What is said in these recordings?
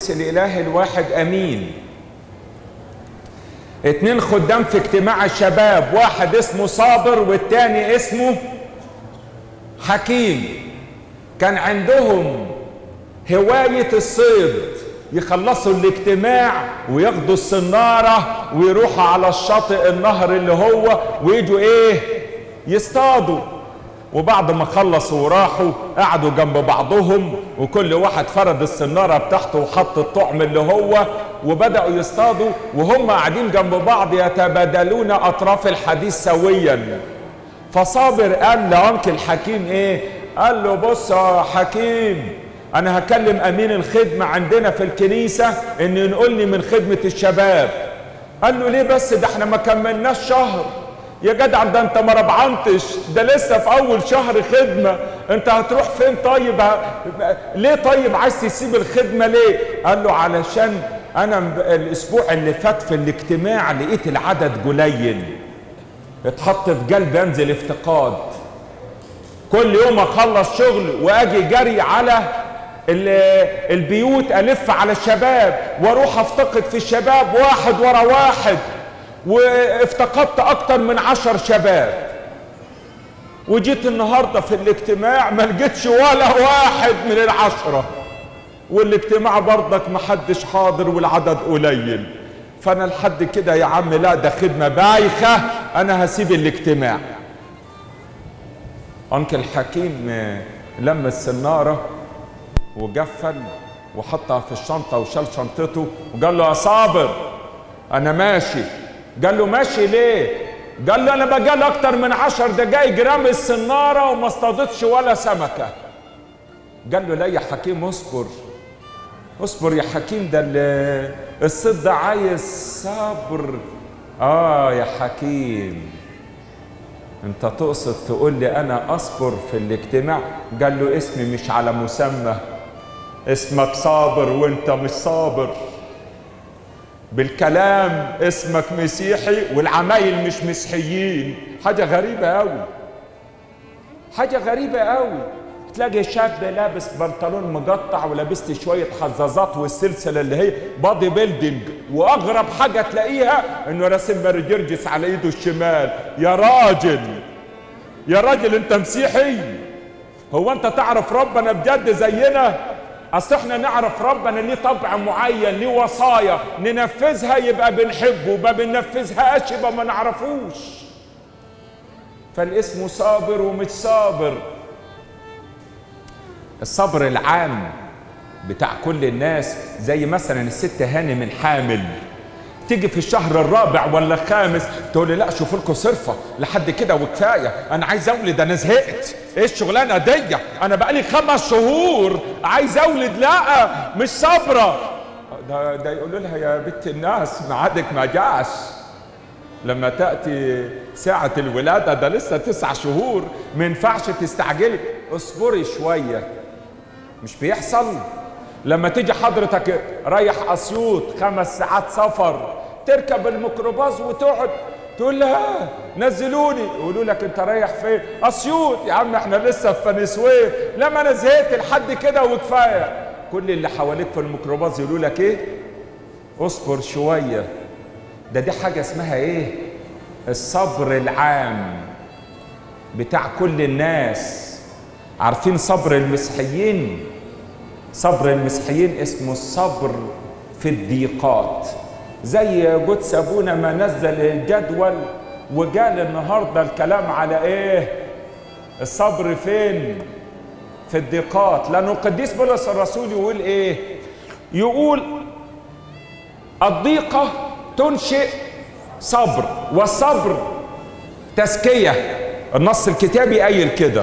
الاله الواحد امين اتنين خدام في اجتماع الشباب واحد اسمه صابر والتاني اسمه حكيم كان عندهم هواية الصيد يخلصوا الاجتماع وياخدوا الصنارة ويروحوا على الشاطئ النهر اللي هو ويجوا ايه يصطادوا وبعد ما خلصوا وراحوا قعدوا جنب بعضهم وكل واحد فرد السنارة بتاعته وحط الطعم اللي هو وبدأوا يصطادوا وهم قاعدين جنب بعض يتبادلون أطراف الحديث سويا فصابر قال لأنكل حكيم إيه؟ قال له بص يا حكيم أنا هكلم أمين الخدمة عندنا في الكنيسة إن ينقلني من خدمة الشباب قال له ليه بس ده احنا ما كملناش شهر يا جدع ده انت ما ربعنتش ده لسه في اول شهر خدمه انت هتروح فين طيب ه... ليه طيب عايز تسيب الخدمه ليه قال له علشان انا الاسبوع اللي فات في الاجتماع لقيت العدد قليل اتحط في قلبي انزل افتقاد كل يوم اخلص شغل واجي جري على البيوت الف على الشباب واروح افتقد في الشباب واحد ورا واحد وافتقدت اكتر من عشر شباب وجيت النهاردة في الاجتماع ما لقيتش ولا واحد من العشرة والاجتماع برضك محدش حاضر والعدد قليل فانا لحد كده يا عم لا ده خدمة بايخة انا هسيب الاجتماع انكل حكيم لم السنارة وقفل وحطها في الشنطة وشال شنطته وقال له يا صابر انا ماشي قال له ماشي ليه قال له انا بقال اكتر من عشر دقايق رامي السناره وما اصطادتش ولا سمكه قال له لا يا حكيم اصبر اصبر يا حكيم ده الصيد ده عايز صبر اه يا حكيم انت تقصد تقول لي انا اصبر في الاجتماع قال له اسمي مش على مسمى اسمك صابر وانت مش صابر بالكلام اسمك مسيحي والعمايل مش مسيحيين حاجة غريبة قوي حاجة غريبة قوي تلاقي شاب لابس بنطلون مقطع ولابست شوية حزازات والسلسلة اللي هي بادي بيلدينج وأغرب حاجة تلاقيها إنه راسم ماري جرجس على إيده الشمال يا راجل يا راجل أنت مسيحي هو أنت تعرف ربنا بجد زينا اصل احنا نعرف ربنا ليه طبع معين ليه وصايا ننفذها يبقى بنحبه ما بننفذهاش يبقى ما نعرفوش فالاسم صابر ومش صابر الصبر العام بتاع كل الناس زي مثلا الست هانم الحامل تيجي في الشهر الرابع ولا الخامس تقول لي لا شوف لكم صرفه لحد كده وكفايه انا عايز اولد انا زهقت ايه الشغلانه دي انا بقالي خمس شهور عايز اولد لا مش صابره ده ده يقولوا لها يا بنت الناس ميعادك ما جاش لما تاتي ساعه الولاده ده لسه تسع شهور ما ينفعش تستعجلي اصبري شويه مش بيحصل لما تيجي حضرتك رايح اسيوط خمس ساعات سفر تركب الميكروباص وتقعد تقول لها نزلوني يقولوا لك انت رايح فين اسيوط يا عم احنا لسه في بني سويف لما انا زهقت لحد كده وكفايه كل اللي حواليك في الميكروباص يقولوا لك ايه اصبر شويه ده دي حاجه اسمها ايه الصبر العام بتاع كل الناس عارفين صبر المسيحيين صبر المسيحيين اسمه الصبر في الضيقات زي قدس ابونا ما نزل الجدول وقال النهارده الكلام على ايه الصبر فين في الضيقات لانه القديس بولس الرسول يقول ايه يقول الضيقه تنشئ صبر والصبر تزكيه النص الكتابي قايل كده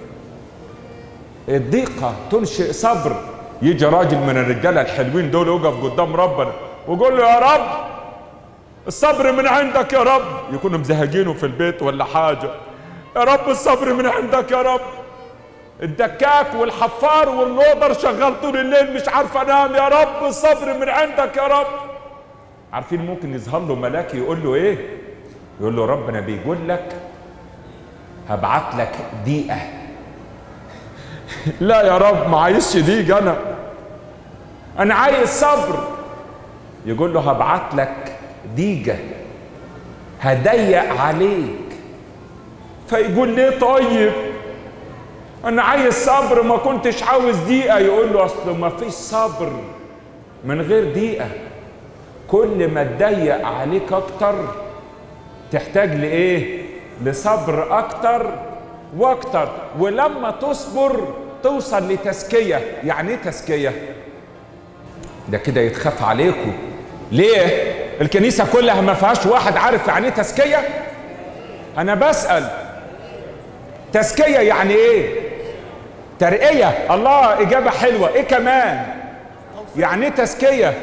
الضيقه تنشئ صبر يجي راجل من الرجاله الحلوين دول يقف قدام ربنا ويقول له يا رب الصبر من عندك يا رب يكونوا مزهجينه في البيت ولا حاجه يا رب الصبر من عندك يا رب الدكاك والحفار واللودر شغال طول الليل مش عارف انام يا رب الصبر من عندك يا رب عارفين ممكن يظهر له ملاك يقول له ايه يقول له ربنا بيقول لك هبعت لك دقيقه لا يا رب ما عايزش ديج انا انا عايز صبر يقول له هبعت لك ديجة هضيق عليك فيقول ليه طيب انا عايز صبر ما كنتش عاوز دقيقة يقول له اصل ما فيش صبر من غير دقيقة كل ما تضيق عليك اكتر تحتاج لايه لصبر اكتر واكتر ولما تصبر توصل لتزكية يعني ايه تزكية ده كده يتخاف عليكم ليه الكنيسة كلها ما فيهاش واحد عارف يعني ايه تزكية انا بسأل تزكية يعني ايه ترقية الله اجابة حلوة ايه كمان يعني ايه تزكية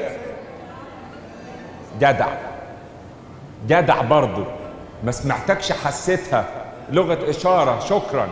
جدع جدع برضو ما سمعتكش حسيتها لغة إشارة شكرا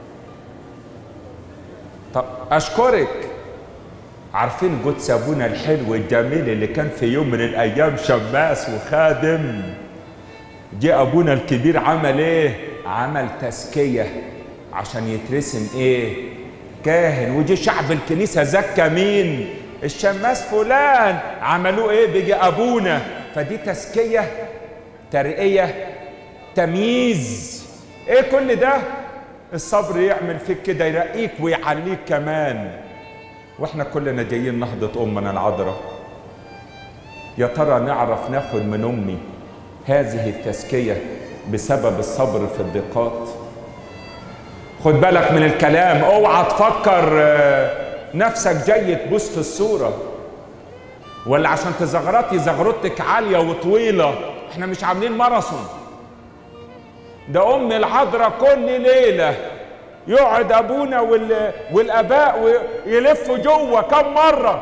طب أشكرك عارفين قدس أبونا الحلو الجميل اللي كان في يوم من الأيام شماس وخادم جه أبونا الكبير عمل إيه؟ عمل تزكية عشان يترسم إيه؟ كاهن وجه شعب الكنيسة زكى مين؟ الشماس فلان عملوه إيه؟ بيجي أبونا فدي تزكية ترقية تمييز ايه كل ده الصبر يعمل فيك كده يرقيك ويعليك كمان واحنا كلنا جايين نهضة امنا العذراء يا ترى نعرف ناخد من امي هذه التزكية بسبب الصبر في الضيقات خد بالك من الكلام اوعى تفكر نفسك جاي تبص في الصورة ولا عشان تزغرطي زغرتك عالية وطويلة احنا مش عاملين ماراثون ده ام العذراء كل ليله يقعد ابونا وال... والاباء ويلفوا جوه كم مره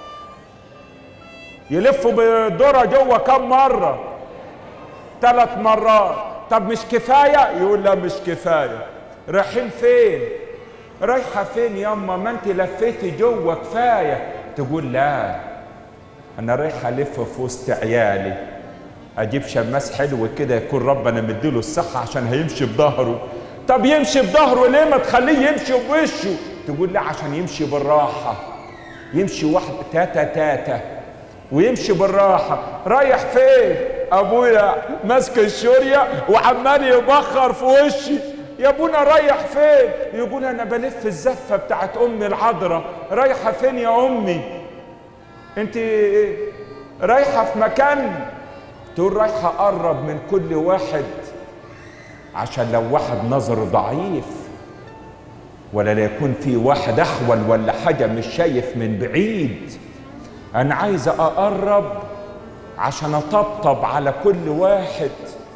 يلفوا بالذره جوه كم مره ثلاث مرات طب مش كفايه يقول لا مش كفايه رايحين فين رايحه فين ياما ما انت لفيتي جوه كفايه تقول لا انا رايحه الف في وسط عيالي اجيب شماس حلو كده يكون ربنا مديله الصحه عشان هيمشي بظهره طب يمشي بظهره ليه ما تخليه يمشي بوشه تقول لا عشان يمشي بالراحه يمشي واحد تاتا تاتا ويمشي بالراحه رايح فين ابويا ماسك الشوريه وعمال يبخر في وشي يا ابونا رايح فين يقول انا بلف الزفه بتاعت امي العذراء رايحه فين يا امي انت رايحه في مكان تقول رايحة أقرب من كل واحد عشان لو واحد نظره ضعيف ولا لا يكون في واحد أحول ولا حاجة مش شايف من بعيد أنا عايزة أقرب عشان أطبطب على كل واحد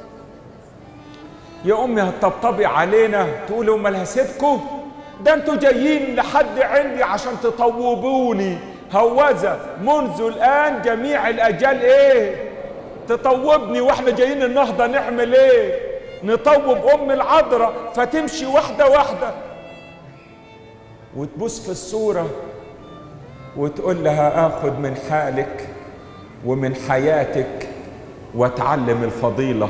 يا أمي هتطبطبي علينا تقولوا أمال هسيبكم ده انتوا جايين لحد عندي عشان تطوبوني هوذا منذ الآن جميع الأجال إيه تطوبني واحنا جايين النهضة نعمل ايه نطوب ام العذراء فتمشي واحدة واحدة وتبص في الصورة وتقول لها اخد من حالك ومن حياتك واتعلم الفضيلة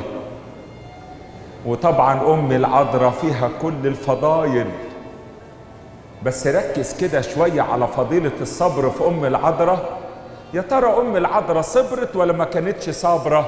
وطبعا ام العذراء فيها كل الفضايل بس ركز كده شوية على فضيلة الصبر في ام العذراء يا ترى ام العذراء صبرت ولا ما كانتش صابره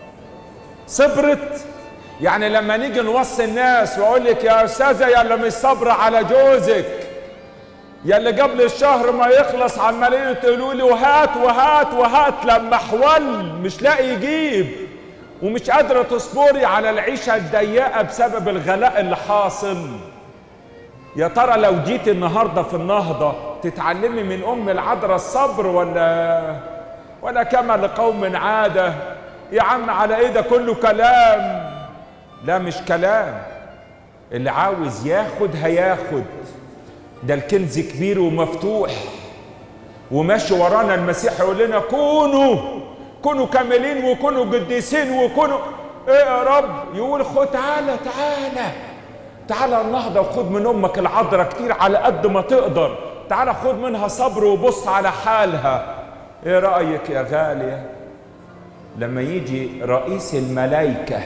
صبرت يعني لما نيجي نوصي الناس واقول لك يا استاذه يا اللي مش صابره على جوزك يا اللي قبل الشهر ما يخلص عمالين تقولوا لي وهات وهات وهات لما حول مش لاقي يجيب ومش قادره تصبري على العيشه الضيقه بسبب الغلاء اللي حاصل يا ترى لو جيت النهارده في النهضه تتعلمي من ام العذراء الصبر ولا ولا كما لقوم عاده يا عم على ايه ده كله كلام لا مش كلام اللي عاوز ياخد هياخد ده الكنز كبير ومفتوح وماشي ورانا المسيح يقول لنا كونوا كونوا كاملين وكونوا قديسين وكونوا ايه يا رب يقول خد تعالى تعالى تعالى النهضة وخد من أمك العذراء كتير على قد ما تقدر تعالى خد منها صبر وبص على حالها ايه رأيك يا غالية لما يجي رئيس الملائكة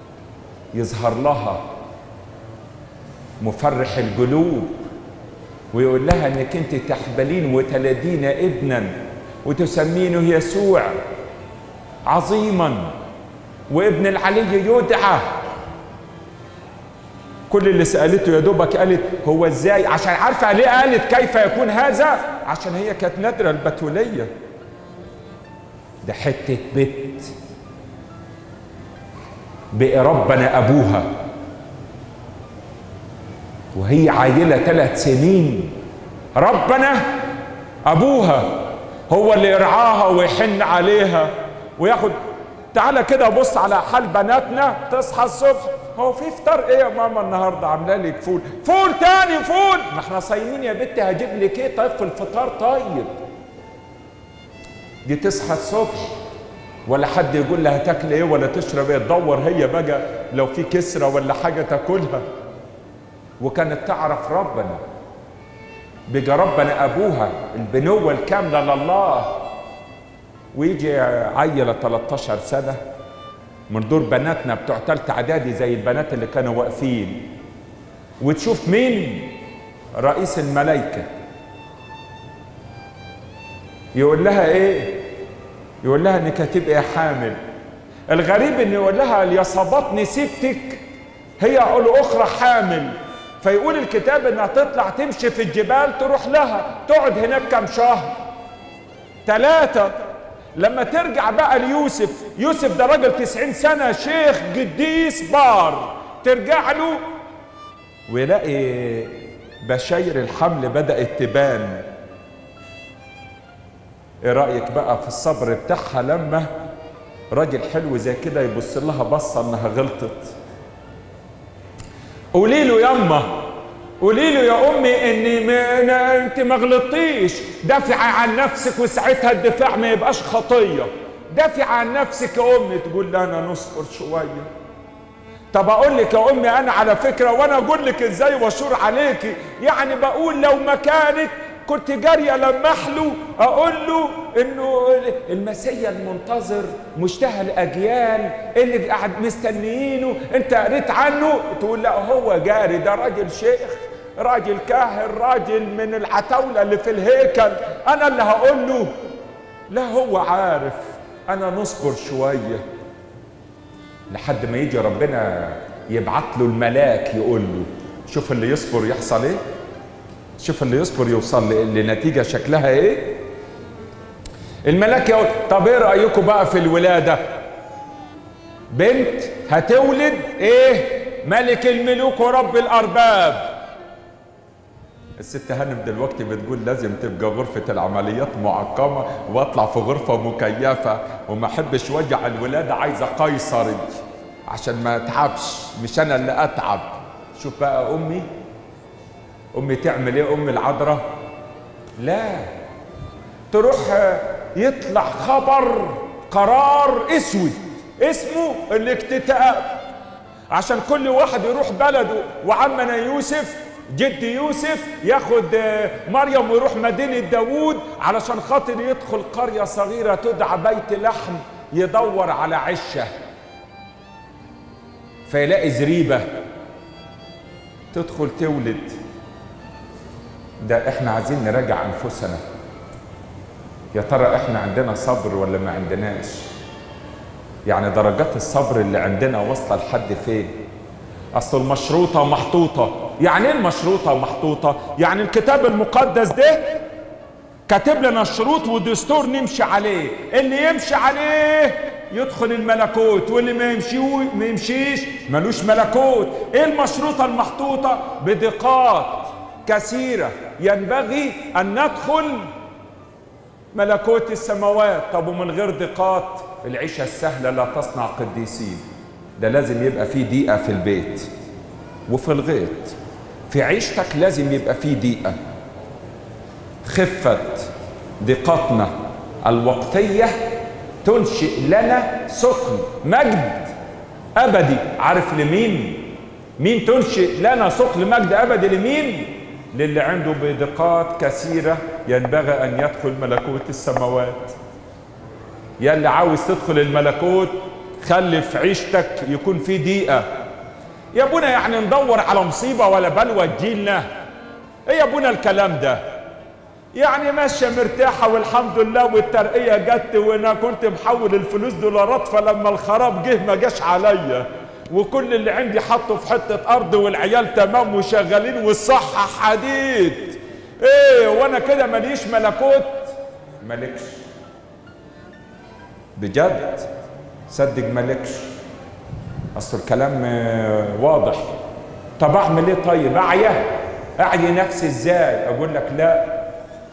يظهر لها مفرح القلوب ويقول لها انك انت تحبلين وتلدين ابنا وتسمينه يسوع عظيما وابن العلي يدعى كل اللي سالته يا دوبك قالت هو ازاي عشان عارفه ليه قالت كيف يكون هذا عشان هي كانت نادره البتوليه ده حته بيت بقى ربنا ابوها وهي عيله ثلاث سنين ربنا ابوها هو اللي يرعاها ويحن عليها وياخد تعالى كده بص على حال بناتنا تصحى الصبح هو في فطار ايه يا ماما النهارده عامله لك فول فول تاني فول ما احنا صايمين يا بنتي هجيب لك ايه طيب في الفطار طيب دي تصحى الصبح ولا حد يقول لها تاكل ايه ولا تشرب ايه تدور هي بقى لو في كسره ولا حاجه تاكلها وكانت تعرف ربنا بقى ربنا ابوها البنوه الكامله لله ويجي عيله 13 سنه من دور بناتنا بتوع تالتة اعدادي زي البنات اللي كانوا واقفين وتشوف مين رئيس الملائكه يقول لها ايه يقول لها انك هتبقي حامل الغريب ان يقول لها اليصابات نسيبتك هي الاخرى حامل فيقول الكتاب انها تطلع تمشي في الجبال تروح لها تقعد هناك كم شهر ثلاثة لما ترجع بقى ليوسف يوسف ده راجل تسعين سنة شيخ قديس بار ترجع له ويلاقي بشاير الحمل بدأت تبان ايه رأيك بقى في الصبر بتاعها لما راجل حلو زي كده يبص لها بصة انها غلطت قولي له يما قولي له يا امي اني ما انت ما غلطتيش دافعي عن نفسك وساعتها الدفاع ما يبقاش خطيه دافع عن نفسك يا امي تقول لها انا نصبر شويه طب اقول لك يا امي انا على فكره وانا اقول لك ازاي واشور عليكي يعني بقول لو مكانك كنت جارية لمح له أقول له إنه المسيا المنتظر مشتهى الأجيال اللي قاعد مستنيينه أنت قريت عنه تقول لا هو جاري ده راجل شيخ راجل كاهن راجل من العتاولة اللي في الهيكل أنا اللي هقول له لا هو عارف أنا نصبر شوية لحد ما يجي ربنا يبعت له الملاك يقول له شوف اللي يصبر يحصل ايه شوف اللي يصبر يوصل لنتيجه شكلها ايه الملاك يقول طب ايه رايكم بقى في الولاده بنت هتولد ايه ملك الملوك ورب الارباب الست هانم دلوقتي بتقول لازم تبقى غرفة العمليات معقمة واطلع في غرفة مكيفة وما احبش وجع الولادة عايزة قيصري عشان ما اتعبش مش انا اللي اتعب شوف بقى امي امي تعمل ايه ام العذراء لا تروح يطلع خبر قرار اسود اسمه الاكتتاب عشان كل واحد يروح بلده وعمنا يوسف جد يوسف ياخد مريم ويروح مدينة داوود علشان خاطر يدخل قرية صغيرة تدعى بيت لحم يدور على عشة فيلاقي زريبة تدخل تولد ده احنا عايزين نراجع انفسنا يا ترى احنا عندنا صبر ولا ما عندناش يعني درجات الصبر اللي عندنا واصله لحد فين اصل المشروطه محطوطه يعني ايه المشروطه محطوطه يعني الكتاب المقدس ده كاتب لنا شروط ودستور نمشي عليه اللي يمشي عليه يدخل الملكوت واللي ما يمشي ما يمشيش ملوش ملكوت ايه المشروطه المحطوطه بدقات كثيره ينبغي ان ندخل ملكوت السماوات طب ومن غير دقات العيشه السهله لا تصنع قديسين ده لازم يبقى فيه دقيقه في البيت وفي الغيط في عيشتك لازم يبقى فيه دقيقه خفه دقتنا الوقتيه تنشئ لنا سكن مجد ابدي عارف لمين مين تنشئ لنا سكن مجد ابدي لمين للي عنده بدقات كثيرة ينبغي أن يدخل ملكوت السماوات يا اللي عاوز تدخل الملكوت خلي في عيشتك يكون في دقيقة يا ابونا يعني ندور على مصيبة ولا بلوى تجيلنا ايه يا ابونا الكلام ده يعني ماشيه مرتاحه والحمد لله والترقيه جت وانا كنت محول الفلوس دولارات فلما الخراب جه ما جاش عليا وكل اللي عندي حطه في حته ارض والعيال تمام وشغالين والصحه حديد ايه وانا كده ماليش ملكوت مالكش بجد صدق مالكش اصل الكلام واضح طب اعمل ايه طيب اعيا اعي نفسي ازاي اقول لك لا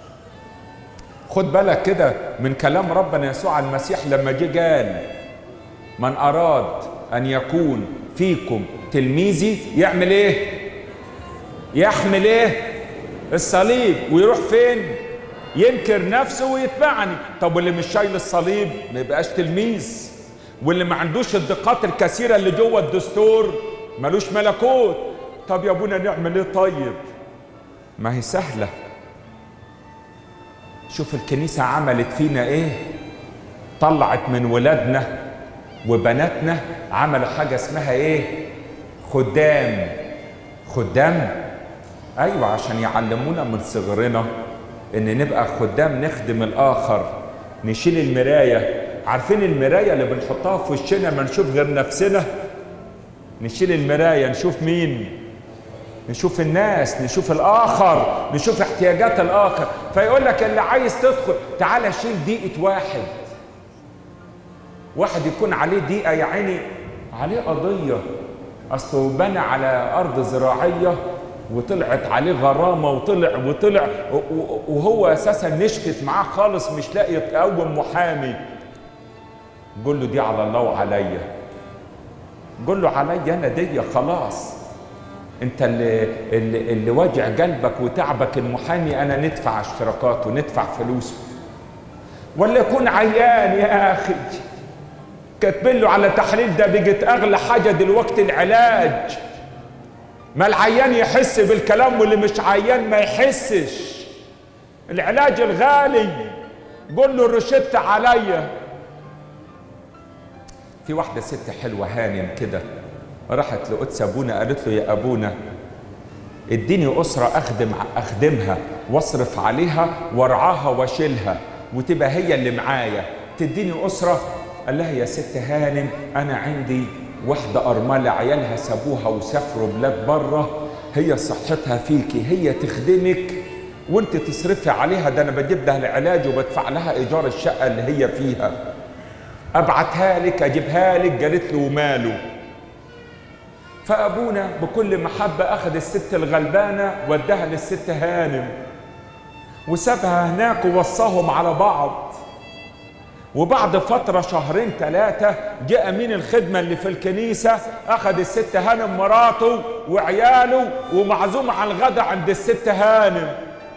خد بالك كده من كلام ربنا يسوع المسيح لما جه قال من اراد ان يكون فيكم تلميذي يعمل ايه يحمل ايه الصليب ويروح فين ينكر نفسه ويتبعني طب واللي مش شايل الصليب ما يبقاش تلميذ واللي ما عندوش الدقات الكثيره اللي جوه الدستور ملوش ملكوت طب يا ابونا نعمل ايه طيب ما هي سهله شوف الكنيسه عملت فينا ايه طلعت من ولادنا وبناتنا عملوا حاجه اسمها ايه خدام خدام ايوه عشان يعلمونا من صغرنا ان نبقى خدام نخدم الاخر نشيل المرايه عارفين المرايه اللي بنحطها في وشنا ما نشوف غير نفسنا نشيل المرايه نشوف مين نشوف الناس نشوف الاخر نشوف احتياجات الاخر فيقول لك اللي عايز تدخل تعالى شيل دقيقه واحد واحد يكون عليه دقيقه يا عيني عليه قضيه اصله بنى على ارض زراعيه وطلعت عليه غرامه وطلع وطلع وهو اساسا نشفت معاه خالص مش لاقي يقوم محامي قول له دي على الله وعليا قول له عليا انا دي خلاص انت اللي اللي, اللي واجع قلبك وتعبك المحامي انا ندفع اشتراكاته ندفع فلوسه ولا يكون عيان يا اخي كاتبين له على تحليل ده بقت اغلى حاجه دلوقتي العلاج ما العيان يحس بالكلام واللي مش عيان ما يحسش العلاج الغالي قول له الروشته عليا في واحده ست حلوه هانم كده راحت لقدس ابونا قالت له يا ابونا اديني اسره اخدم اخدمها واصرف عليها وارعاها واشيلها وتبقى هي اللي معايا تديني اسره قال لها يا ست هانم انا عندي واحده ارمله عيالها سابوها وسافروا بلاد بره هي صحتها فيكي هي تخدمك وانت تصرفي عليها ده انا بجيب لها العلاج وبدفع لها ايجار الشقه اللي هي فيها ابعتها لك اجيبها لك قالت له وماله فابونا بكل محبه اخذ الست الغلبانه وداها للست هانم وسابها هناك ووصاهم على بعض وبعد فترة شهرين ثلاثة جاء أمين الخدمة اللي في الكنيسة أخذ الست هانم مراته وعياله ومعزوم على الغداء عند الست هانم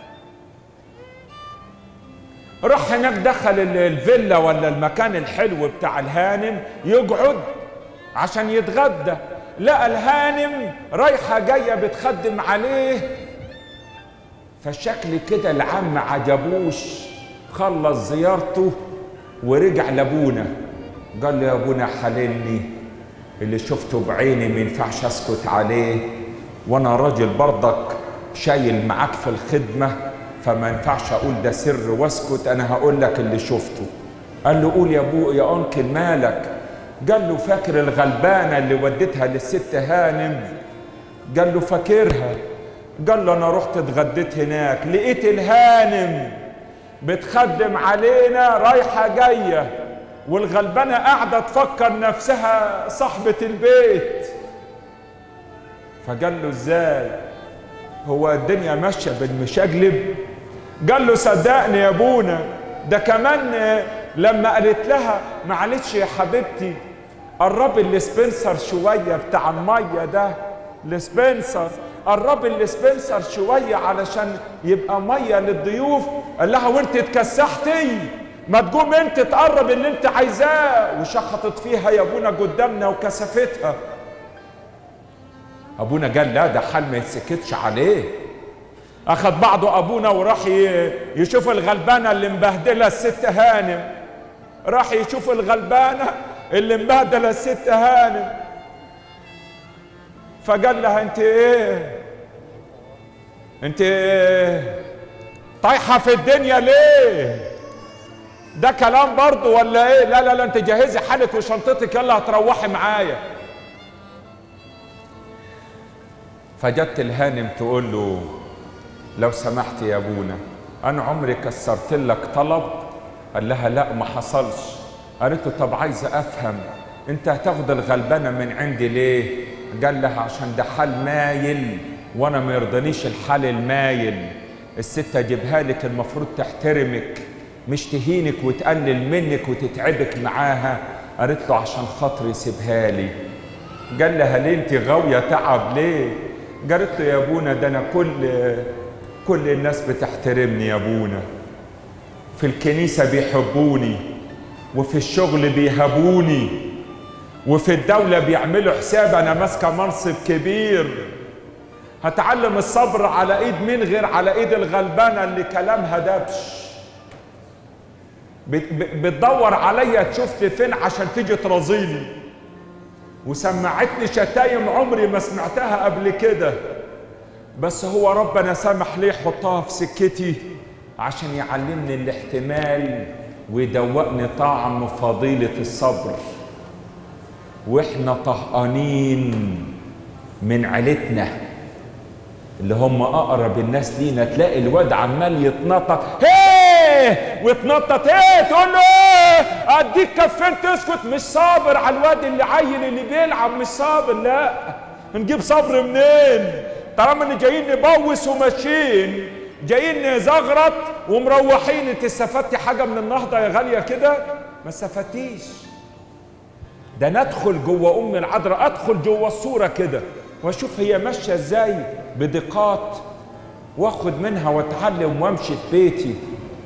راح هناك دخل الفيلا ولا المكان الحلو بتاع الهانم يقعد عشان يتغدى لقى الهانم رايحة جاية بتخدم عليه فالشكل كده العم عجبوش خلص زيارته ورجع لابونا قال له يا ابونا حللني اللي شفته بعيني ما ينفعش اسكت عليه وانا راجل برضك شايل معاك في الخدمه فما ينفعش اقول ده سر واسكت انا هقول لك اللي شفته قال له قول يا ابو يا انكل مالك قال له فاكر الغلبانه اللي وديتها للست هانم قال له فاكرها قال له انا رحت اتغديت هناك لقيت الهانم بتخدم علينا رايحه جايه والغلبانه قاعده تفكر نفسها صاحبه البيت فقال له ازاي هو الدنيا ماشيه بالمشاجلب قال له صدقني يا ابونا ده كمان لما قالت لها معلش يا حبيبتي قربي السبنسر شويه بتاع الميه ده السبنسر قربي السبنسر شويه علشان يبقى ميه للضيوف قال لها وانت اتكسحتي ما تقوم انت تقرب اللي انت عايزاه وشخطت فيها يا ابونا قدامنا وكسفتها ابونا قال لا ده حال ما يتسكتش عليه اخذ بعضه ابونا وراح يشوف الغلبانه اللي مبهدله الست هانم راح يشوف الغلبانه اللي مبهدله الست هانم فقال لها انت ايه انت طايحه في الدنيا ليه ده كلام برضه ولا ايه لا لا لا انت جهزي حالك وشنطتك يلا هتروحي معايا فجت الهانم تقول له لو سمحت يا ابونا انا عمري كسرت لك طلب قال لها لا ما حصلش قالت له طب عايزه افهم انت هتاخد الغلبانه من عندي ليه قال لها عشان ده حال مايل وانا ما يرضنيش الحال المايل الست اجيبها لك المفروض تحترمك مش تهينك وتقلل منك وتتعبك معاها قالت له عشان خاطري سيبها لي قال لها ليه انت غاويه تعب ليه قالت له يا ابونا ده انا كل كل الناس بتحترمني يا ابونا في الكنيسه بيحبوني وفي الشغل بيهبوني وفي الدوله بيعملوا حساب انا ماسكه منصب كبير هتعلم الصبر على ايد مين غير على ايد الغلبانه اللي كلامها دبش بت- ب- بتدور عليا تشوفني فين عشان تيجي ترازيني وسمعتني شتايم عمري ما سمعتها قبل كده بس هو ربنا سمح لي يحطها في سكتي عشان يعلمني الاحتمال ويدوقني طعم فضيلة الصبر واحنا طهقانين من عيلتنا اللي هم اقرب الناس لينا تلاقي الواد عمال يتنطط هيه ويتنطط ايه تقول له ايه اديك كفين تسكت مش صابر على الواد اللي عيل اللي بيلعب مش صابر لا نجيب صبر منين طالما ان جايين نبوس وماشيين جايين نزغرط ومروحين انت استفدتي حاجه من النهضه يا غاليه كده ما استفدتيش ده ندخل جوه ام العذراء ادخل جوه الصوره كده واشوف هي ماشيه ازاي بدقات واخد منها واتعلم وامشي في بيتي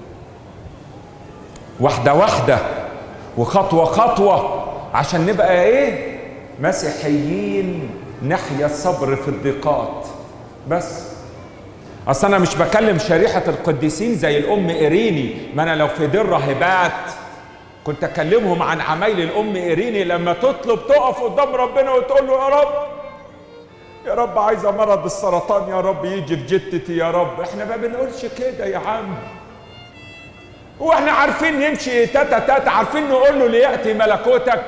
واحده واحده وخطوه خطوه عشان نبقى ايه مسيحيين نحيا الصبر في الضيقات بس اصل انا مش بكلم شريحه القديسين زي الام ايريني ما انا لو في دير راهبات كنت اكلمهم عن عمايل الام ايريني لما تطلب تقف قدام ربنا وتقول له يا رب يا رب عايزه مرض السرطان يا رب يجي في جتتي يا رب احنا ما بنقولش كده يا عم واحنا عارفين نمشي تاتا تاتا عارفين نقول له لياتي ملكوتك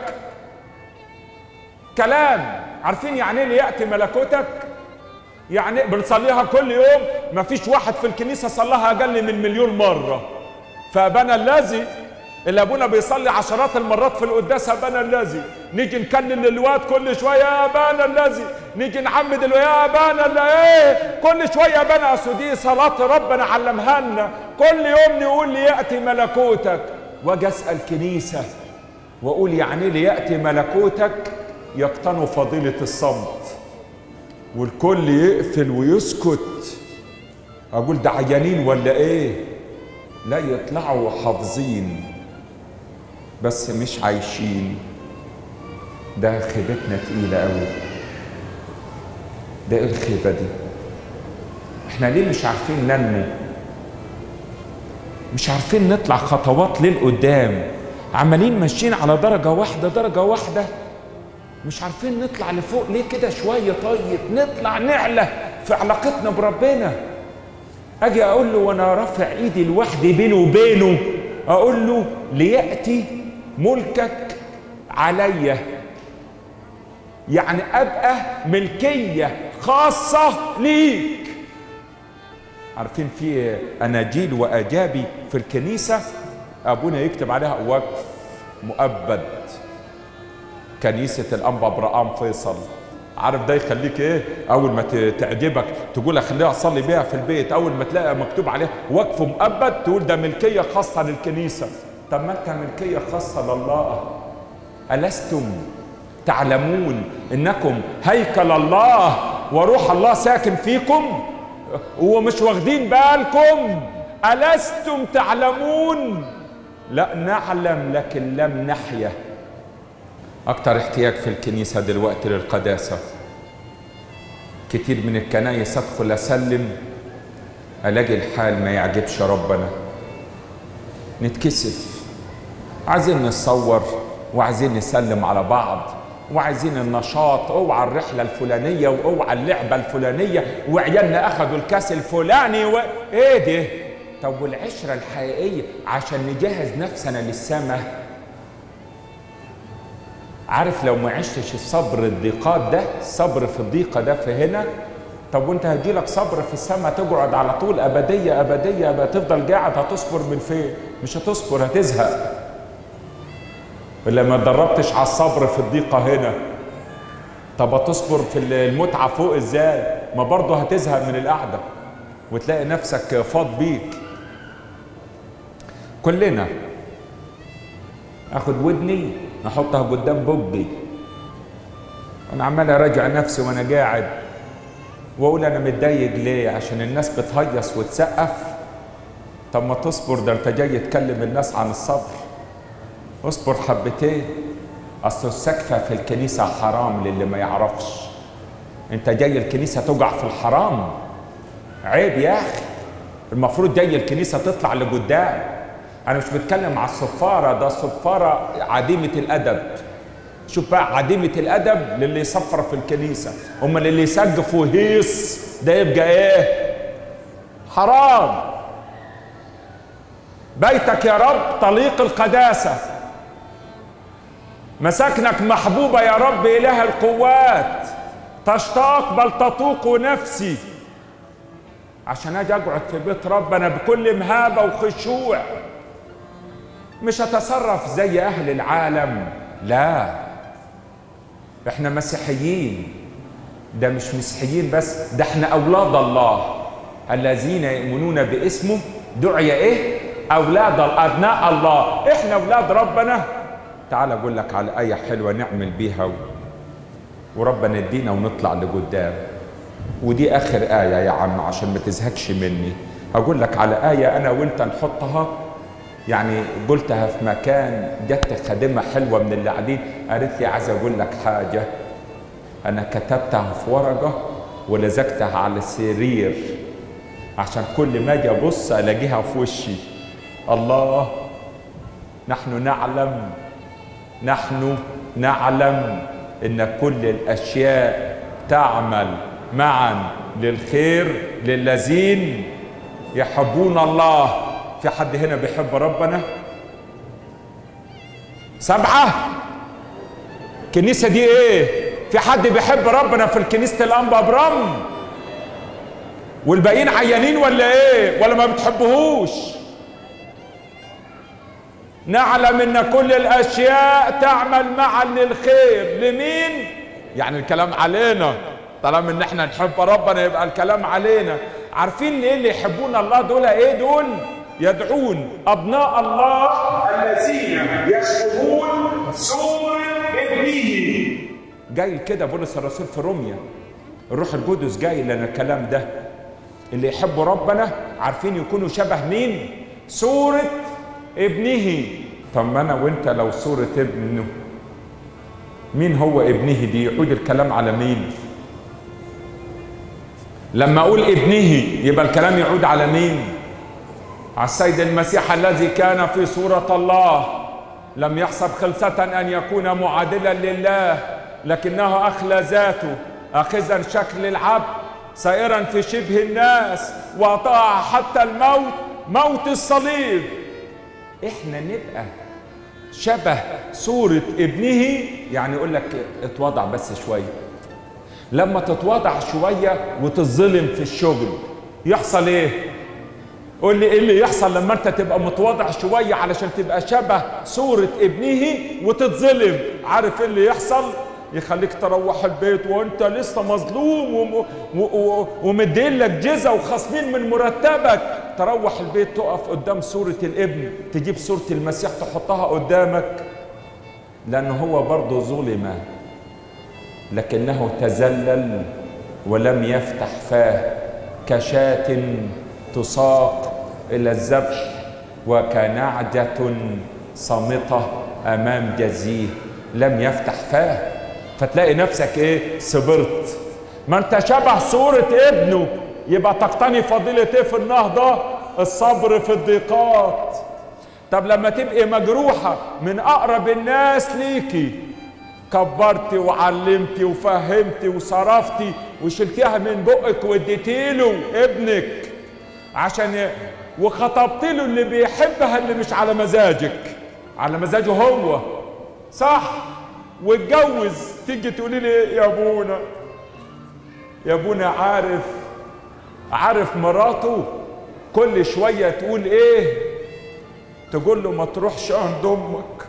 كلام عارفين يعني ايه لياتي ملكوتك يعني بنصليها كل يوم ما فيش واحد في الكنيسه صلاها اقل من مليون مره فابانا الذي اللي ابونا بيصلي عشرات المرات في القداس ابانا الذي نيجي نكلم الواد كل شويه يا ابانا الذي نيجي نعمد الو يا ابانا اللي ايه كل شويه ابانا اصل دي صلاه ربنا علمها لنا كل يوم نقول لياتي ملكوتك واجي اسال كنيسه واقول يعني إيه لياتي ملكوتك يقتنوا فضيله الصمت والكل يقفل ويسكت اقول ده عيانين ولا ايه لا يطلعوا حافظين بس مش عايشين ده خيبتنا تقيلة قوي ده ايه الخيبة دي احنا ليه مش عارفين ننمو مش عارفين نطلع خطوات للقدام عمالين ماشيين على درجة واحدة درجة واحدة مش عارفين نطلع لفوق ليه كده شوية طيب نطلع نعلى في علاقتنا بربنا اجي اقول له وانا رافع ايدي لوحدي بينه وبينه اقول له لياتي ملكك عليا يعني ابقى ملكيه خاصه ليك عارفين في اناجيل واجابي في الكنيسه ابونا يكتب عليها وقف مؤبد كنيسه الانبا ابراهام فيصل عارف ده يخليك ايه اول ما ت- تعجبك تقول اخليها اصلي بيها في البيت اول ما تلاقي مكتوب عليها وقف مؤبد تقول ده ملكيه خاصه للكنيسه طب ما انت ملكيه خاصه لله الستم تعلمون انكم هيكل الله وروح الله ساكن فيكم ومش واخدين بالكم الستم تعلمون لا نعلم لكن لم نحيا أكتر احتياج في الكنيسة دلوقتي للقداسة كتير من الكنايس أدخل أسلم ألاقي الحال ما يعجبش ربنا نتكسف عايزين نتصور وعايزين نسلم على بعض وعايزين النشاط اوعى الرحله الفلانيه واوعى اللعبه الفلانيه وعيالنا اخذوا الكاس الفلاني و... ايه ده طب والعشره الحقيقيه عشان نجهز نفسنا للسماء عارف لو ما عشتش الصبر الضيقات ده الصبر في الضيقه ده في هنا طب وانت هيجيلك صبر في السماء تقعد على طول ابديه ابديه بقى تفضل قاعد هتصبر من فين مش هتصبر هتزهق ولا ما اتدربتش على الصبر في الضيقه هنا طب هتصبر في المتعه فوق ازاي ما برضه هتزهق من القعده وتلاقي نفسك فاض بيك كلنا اخد ودني احطها قدام بوجي انا عمال اراجع نفسي وانا قاعد واقول انا متضايق ليه عشان الناس بتهيص وتسقف طب ما تصبر ده انت جاي تكلم الناس عن الصبر اصبر حبتين اصل السقفه في الكنيسه حرام للي ما يعرفش انت جاي الكنيسه تقع في الحرام عيب يا اخي المفروض جاي الكنيسه تطلع لقدام انا مش بتكلم على الصفاره ده الصفاره عديمه الادب شوف بقى عديمه الادب للي يصفر في الكنيسه امال اللي يسقف ويهيص ده يبقى ايه حرام بيتك يا رب طليق القداسه مساكنك محبوبه يا رب اله القوات تشتاق بل تطوق نفسي عشان اجي اقعد في بيت ربنا بكل مهابه وخشوع مش هتصرف زي اهل العالم لا احنا مسيحيين ده مش مسيحيين بس ده احنا اولاد الله الذين يؤمنون باسمه دعي ايه اولاد ابناء الله احنا اولاد ربنا تعال اقول لك على ايه حلوه نعمل بيها و... وربنا يدينا ونطلع لقدام ودي اخر ايه يا عم عشان ما تزهقش مني اقول لك على ايه انا وانت نحطها يعني قلتها في مكان جت خادمه حلوه من اللي قاعدين قالت لي عايز اقول لك حاجه انا كتبتها في ورقه ولزقتها على السرير عشان كل ما اجي ابص الاقيها في وشي الله نحن نعلم نحن نعلم ان كل الاشياء تعمل معا للخير للذين يحبون الله في حد هنا بيحب ربنا سبعة الكنيسة دي ايه في حد بيحب ربنا في الكنيسة الأنبا برم والباقيين عيانين ولا ايه ولا ما بتحبوهوش نعلم ان كل الاشياء تعمل معا للخير لمين يعني الكلام علينا طالما ان احنا نحب ربنا يبقى الكلام علينا عارفين ليه اللي يحبون الله دول ايه دول يدعون ابناء الله الذين يشبهون سور ابنه جاي كده بولس الرسول في روميا الروح القدس جاي لنا الكلام ده اللي يحبوا ربنا عارفين يكونوا شبه مين سورة ابنه طب ما انا وانت لو سورة ابنه مين هو ابنه دي يعود الكلام على مين لما اقول ابنه يبقى الكلام يعود على مين على السيد المسيح الذي كان في صورة الله لم يحسب خلصة أن يكون معادلا لله لكنه أخلى ذاته أخذا شكل العبد سائرا في شبه الناس وأطاع حتى الموت موت الصليب احنا نبقى شبه صورة ابنه يعني يقول لك اتوضع بس شوية لما تتوضع شوية وتظلم في الشغل يحصل ايه قول لي ايه اللي يحصل لما انت تبقى متواضع شويه علشان تبقى شبه صوره ابنه وتتظلم عارف ايه اللي يحصل يخليك تروح البيت وانت لسه مظلوم وم... و... و... ومدين لك جزا وخصمين من مرتبك تروح البيت تقف قدام صورة الابن تجيب صورة المسيح تحطها قدامك لأنه هو برضه ظلم لكنه تذلل ولم يفتح فاه كشاة تساق الى الذبح وكنعجة صامتة امام جزيه لم يفتح فاه فتلاقي نفسك ايه صبرت ما انت شبه صورة ابنه يبقى تقتني فضيلة ايه في النهضة الصبر في الضيقات طب لما تبقي مجروحة من اقرب الناس ليكي كبرتي وعلمتي وفهمتي وصرفتي وشلتيها من بقك واديتيله ابنك عشان وخطبت له اللي بيحبها اللي مش على مزاجك على مزاجه هو صح واتجوز تيجي تقولي لي يا ابونا يا ابونا عارف عارف مراته كل شويه تقول ايه تقول له ما تروحش عند امك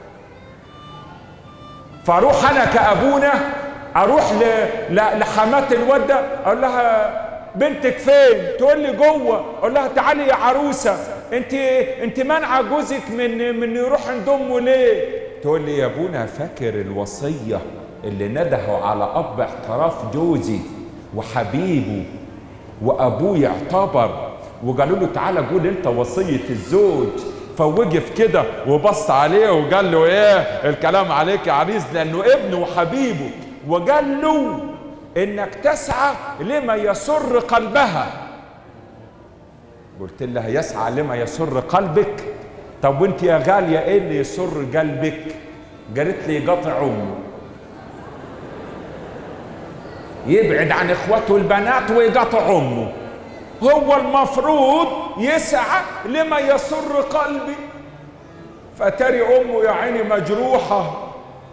فاروح انا كابونا اروح ل... ل... لحمات الواد اقول لها بنتك فين تقول لي جوه اقول لها تعالي يا عروسه انت انت مانعه جوزك من من يروح عند امه ليه تقول لي يا ابونا فاكر الوصيه اللي ندهوا على اب اعتراف جوزي وحبيبه وابوه يعتبر وقالوا له تعالى قول انت وصيه الزوج فوقف كده وبص عليه وقال له ايه الكلام عليك يا عريس لانه ابنه وحبيبه وقال له انك تسعى لما يسر قلبها قلت لها يسعى لما يسر قلبك طب وانت يا غاليه ايه اللي يسر قلبك قالت لي قطع امه يبعد عن اخوته البنات ويقطع امه هو المفروض يسعى لما يسر قلبي فتري امه يا عيني مجروحه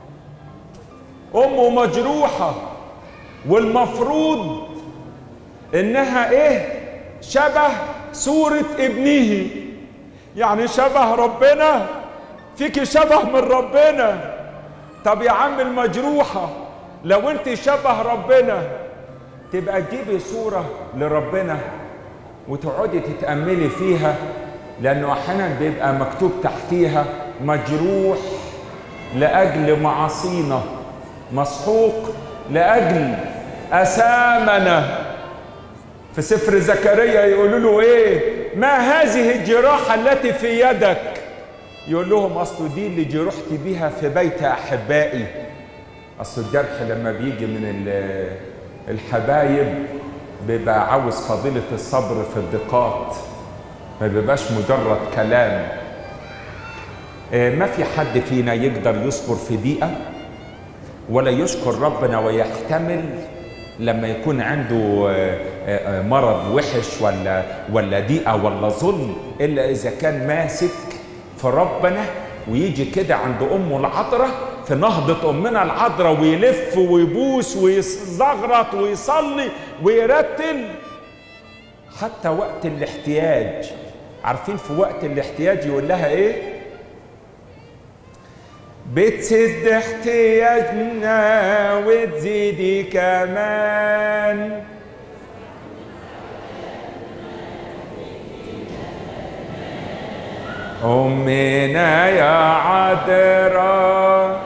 امه مجروحه والمفروض انها ايه شبه صوره ابنه يعني شبه ربنا فيك شبه من ربنا طب يا عم المجروحه لو انت شبه ربنا تبقى تجيبي صوره لربنا وتقعدي تتأملي فيها لأنه أحيانا بيبقى مكتوب تحتيها مجروح لأجل معاصينا مسحوق لأجل أسامنا في سفر زكريا يقولوا له إيه ما هذه الجراحة التي في يدك يقول لهم أصل دي اللي جرحت بيها في بيت أحبائي أصل الجرح لما بيجي من الحبايب بيبقى عاوز فضيلة الصبر في الضيقات ما بيبقاش مجرد كلام ما في حد فينا يقدر يصبر في ضيقة ولا يشكر ربنا ويحتمل لما يكون عنده مرض وحش ولا ولا ضيقة ولا ظلم إلا إذا كان ماسك في ربنا ويجي كده عند أمه العذراء في نهضة أمنا العذراء ويلف ويبوس ويزغرط ويصلي ويرتل حتى وقت الاحتياج عارفين في وقت الاحتياج يقول لها ايه بتسد احتياجنا وتزيدي كمان أمنا يا عذراء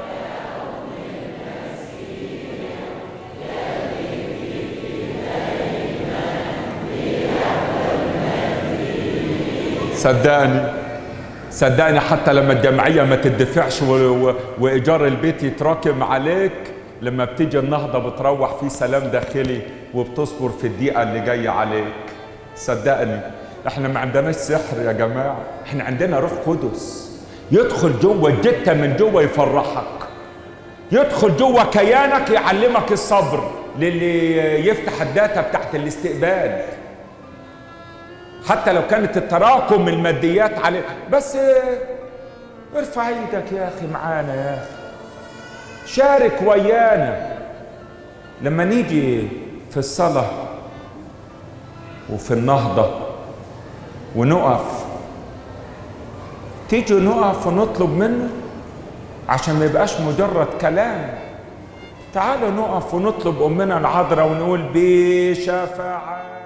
صدقني صدقني حتى لما الجمعية ما تدفعش و... و... وإيجار البيت يتراكم عليك لما بتيجي النهضة بتروح في سلام داخلي وبتصبر في الدقيقة اللي جاية عليك صدقني احنا ما عندناش سحر يا جماعة احنا عندنا روح قدس يدخل جوه الجتة من جوه يفرحك يدخل جوه كيانك يعلمك الصبر للي يفتح الداتا بتاعت الاستقبال حتى لو كانت التراكم الماديات عليه بس ارفع ايدك يا اخي معانا يا اخي شارك ويانا لما نيجي في الصلاة وفي النهضة ونقف تيجي نقف ونطلب منه عشان ما يبقاش مجرد كلام تعالوا نقف ونطلب أمنا العذراء ونقول بشفاعة